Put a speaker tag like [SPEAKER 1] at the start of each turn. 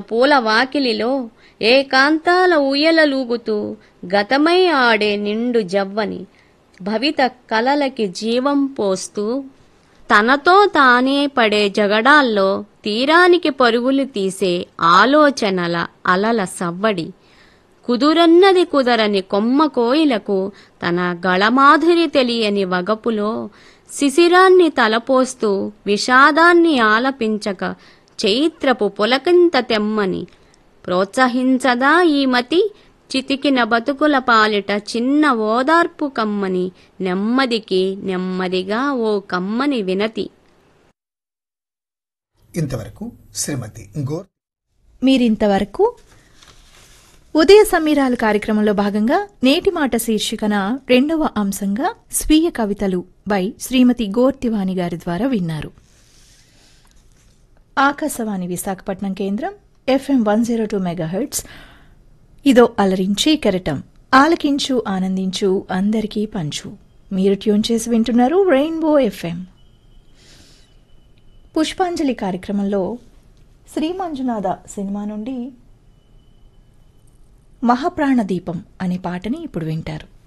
[SPEAKER 1] పూల వాకిలిలో ఏకాంతాల ఊయలలూగుతూ గతమై ఆడే నిండు జవ్వని భవిత కలలకి జీవం పోస్తూ తనతో తానే పడే జగడాల్లో తీరానికి పరుగులు తీసే ఆలోచనల అలల సవ్వడి కుదురన్నది కుదరని కొమ్మ కోయిలకు తన గళమాధురి తెలియని వగపులో శిశిరాన్ని తలపోస్తూ విషాదాన్ని ఆలపించక చైత్రపు పులకింత తెమ్మని ప్రోత్సహించదా ఈ మతి చితికిన బతుకుల పాలిట చిన్న ఓదార్పు కమ్మని నెమ్మదికి నెమ్మదిగా ఓ కమ్మని వినతి
[SPEAKER 2] ఇంతవరకు శ్రీమతి గోర్
[SPEAKER 3] మీరింతవరకు ఉదయ సమీరాలు కార్యక్రమంలో భాగంగా నేటి మాట శీర్షికన రెండవ అంశంగా స్వీయ కవితలు బై శ్రీమతి గోర్తివాణి గారి ద్వారా విన్నారు ఆకాశవాణి విశాఖపట్నం కేంద్రం FM one zero two megahertz ఇదో అలరించే కెరటం ఆలకించు ఆనందించు అందరికీ పంచు మీరు ట్యూన్ చేసి వింటున్నారు రెయిన్బో ఎఫ్ఎం పుష్పాంజలి కార్యక్రమంలో శ్రీ మంజునాథ సినిమా నుండి మహాప్రాణ దీపం అనే పాటని ఇప్పుడు వింటారు